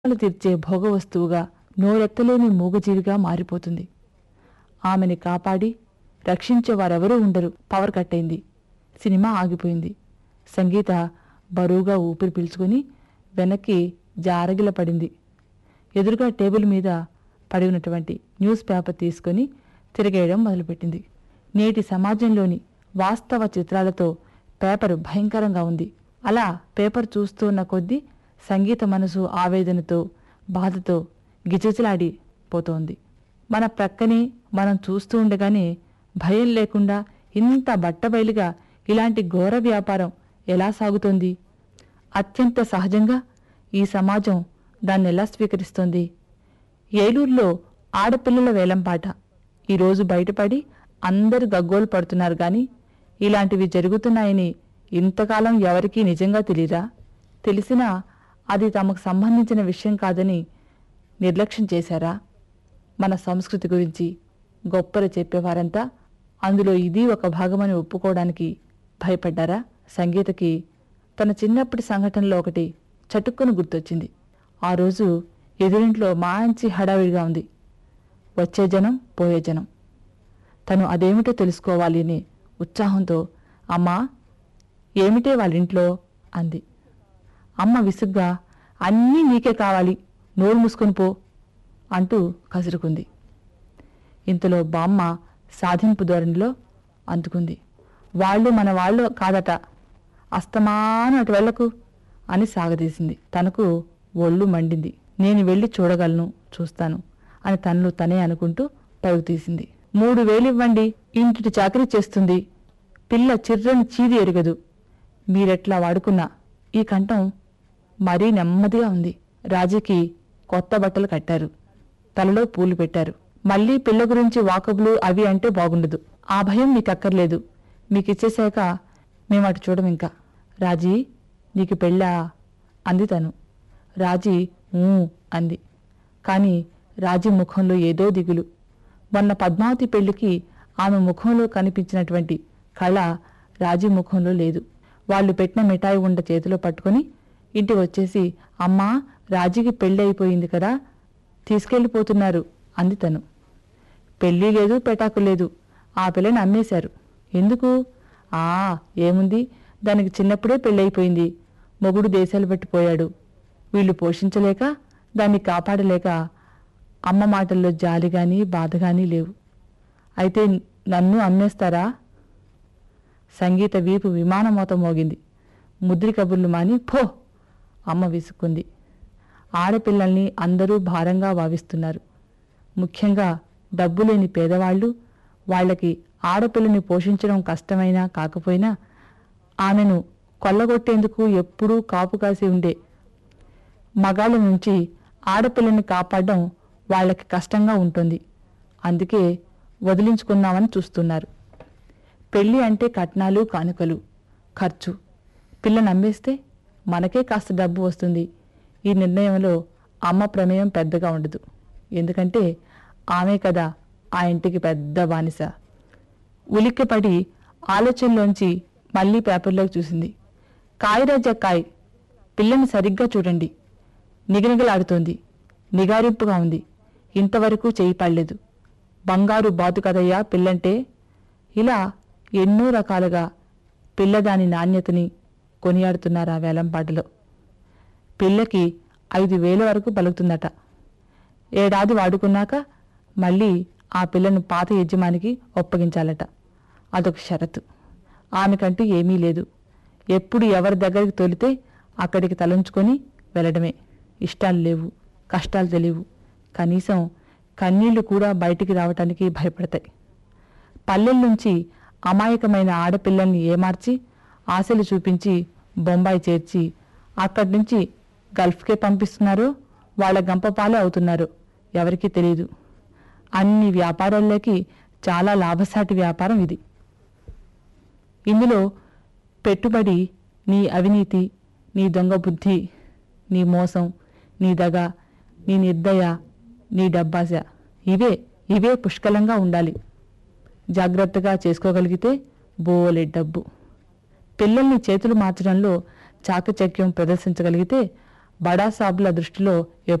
అవసరాలు తీర్చే భోగవస్తువుగా నోరెత్తలేని మూగజీవిగా మారిపోతుంది ఆమెని కాపాడి రక్షించే వారెవరూ ఉండరు పవర్ కట్ అయింది సినిమా ఆగిపోయింది సంగీత బరువుగా ఊపిరి పీల్చుకుని వెనక్కి జారగిల పడింది ఎదురుగా టేబుల్ మీద పడి ఉన్నటువంటి న్యూస్ పేపర్ తీసుకొని తిరగేయడం మొదలుపెట్టింది నేటి సమాజంలోని వాస్తవ చిత్రాలతో పేపర్ భయంకరంగా ఉంది అలా పేపర్ చూస్తూ ఉన్న కొద్దీ సంగీత మనసు ఆవేదనతో బాధతో గిజగిజలాడి పోతోంది మన ప్రక్కనే మనం చూస్తూ ఉండగానే భయం లేకుండా ఇంత బట్టబయలుగా ఇలాంటి ఘోర వ్యాపారం ఎలా సాగుతోంది అత్యంత సహజంగా ఈ సమాజం దాన్ని ఎలా స్వీకరిస్తోంది ఏలూరులో ఆడపిల్లల వేలంపాట ఈరోజు బయటపడి అందరు గగ్గోలు పడుతున్నారు గాని ఇలాంటివి జరుగుతున్నాయని ఇంతకాలం ఎవరికీ నిజంగా తెలియరా తెలిసినా అది తమకు సంబంధించిన విషయం కాదని నిర్లక్ష్యం చేశారా మన సంస్కృతి గురించి గొప్పలు చెప్పేవారంతా అందులో ఇది ఒక భాగమని ఒప్పుకోవడానికి భయపడ్డారా సంగీతకి తన చిన్నప్పటి సంఘటనలో ఒకటి చటుక్కును గుర్తొచ్చింది ఆ రోజు ఎదురింట్లో మంచి హడావిడిగా ఉంది వచ్చే జనం పోయే జనం తను అదేమిటో తెలుసుకోవాలి అని ఉత్సాహంతో అమ్మా ఏమిటే వాళ్ళింట్లో అంది అమ్మ విసుగ్గా అన్నీ నీకే కావాలి నోరు మూసుకొని పో అంటూ కసురుకుంది ఇంతలో బామ్మ సాధింపు ధోరణిలో అందుకుంది వాళ్ళు మన వాళ్ళు కాదట అస్తమానం అటు వెళ్ళకు అని సాగదీసింది తనకు ఒళ్ళు మండింది నేను వెళ్ళి చూడగలను చూస్తాను అని తనలో తనే అనుకుంటూ పరుగు తీసింది మూడు వేలివ్వండి ఇంటిటి చాకరీ చేస్తుంది పిల్ల చిర్రని చీది ఎరగదు మీరెట్లా వాడుకున్నా ఈ కంఠం మరీ నెమ్మదిగా ఉంది రాజీకి కొత్త బట్టలు కట్టారు తలలో పూలు పెట్టారు మళ్ళీ పిల్ల గురించి వాకబులు అవి అంటే బాగుండదు ఆ భయం మీకు అక్కర్లేదు మీకు ఇచ్చేశాక మేము అటు చూడం ఇంకా రాజీ నీకు పెళ్ళా అంది తను రాజీ ఊ అంది కానీ రాజీ ముఖంలో ఏదో దిగులు మొన్న పద్మావతి పెళ్లికి ఆమె ముఖంలో కనిపించినటువంటి కళ రాజీ ముఖంలో లేదు వాళ్ళు పెట్టిన మిఠాయి ఉండ చేతిలో పట్టుకొని ఇంటికి వచ్చేసి అమ్మా రాజీకి పెళ్ళి అయిపోయింది కదా తీసుకెళ్ళిపోతున్నారు అంది తను పెళ్ళి లేదు పెటాకు లేదు ఆ పిల్లని అమ్మేశారు ఎందుకు ఆ ఏముంది దానికి చిన్నప్పుడే పెళ్ళైపోయింది మొగుడు దేశాలు పట్టిపోయాడు వీళ్ళు పోషించలేక దాన్ని కాపాడలేక అమ్మ మాటల్లో జాలి గాని బాధ గాని లేవు అయితే నన్ను అమ్మేస్తారా సంగీత వీపు విమానమోత మోగింది ముద్రి కబుర్లు మాని పో అమ్మ విసుక్కుంది ఆడపిల్లల్ని అందరూ భారంగా భావిస్తున్నారు ముఖ్యంగా డబ్బు లేని పేదవాళ్ళు వాళ్ళకి ఆడపిల్లని పోషించడం కష్టమైనా కాకపోయినా ఆమెను కొల్లగొట్టేందుకు ఎప్పుడూ కాపు కాసి ఉండే మగాళ్ళ నుంచి ఆడపిల్లని కాపాడడం వాళ్ళకి కష్టంగా ఉంటుంది అందుకే వదిలించుకుందామని చూస్తున్నారు పెళ్ళి అంటే కట్నాలు కానుకలు ఖర్చు పిల్లని అమ్మేస్తే మనకే కాస్త డబ్బు వస్తుంది ఈ నిర్ణయంలో అమ్మ ప్రమేయం పెద్దగా ఉండదు ఎందుకంటే ఆమె కదా ఆ ఇంటికి పెద్ద బానిస ఉలిక్కిపడి ఆలోచనలోంచి మళ్ళీ పేపర్లోకి చూసింది కాయరాజా కాయ్ పిల్లని సరిగ్గా చూడండి నిగనిగలాడుతోంది నిగారింపుగా ఉంది ఇంతవరకు చేయి పడలేదు బంగారు బాతు కదయ్యా పిల్లంటే ఇలా ఎన్నో రకాలుగా పిల్లదాని నాణ్యతని కొనియాడుతున్నారు ఆ వేలంపాటలో పిల్లకి ఐదు వేల వరకు పలుకుతుందట ఏడాది వాడుకున్నాక మళ్ళీ ఆ పిల్లను పాత యజమానికి ఒప్పగించాలట అదొక షరతు ఆమెకంటూ ఏమీ లేదు ఎప్పుడు ఎవరి దగ్గరికి తొలితే అక్కడికి తలంచుకొని వెళ్ళడమే ఇష్టాలు లేవు కష్టాలు తెలియవు కనీసం కన్నీళ్లు కూడా బయటికి రావటానికి భయపడతాయి పల్లెల నుంచి అమాయకమైన ఆడపిల్లల్ని ఏమార్చి ఆశలు చూపించి బొంబాయి చేర్చి అక్కడి నుంచి గల్ఫ్కే పంపిస్తున్నారో వాళ్ళ గంపపాలే అవుతున్నారు ఎవరికీ తెలియదు అన్ని వ్యాపారాల్లోకి చాలా లాభసాటి వ్యాపారం ఇది ఇందులో పెట్టుబడి నీ అవినీతి నీ దొంగ బుద్ధి నీ మోసం నీ దగ నీ నిర్దయ నీ డబ్బాస ఇవే ఇవే పుష్కలంగా ఉండాలి జాగ్రత్తగా చేసుకోగలిగితే బోలే డబ్బు పిల్లల్ని చేతులు మార్చడంలో చాకచక్యం ప్రదర్శించగలిగితే బడా సాబుల దృష్టిలో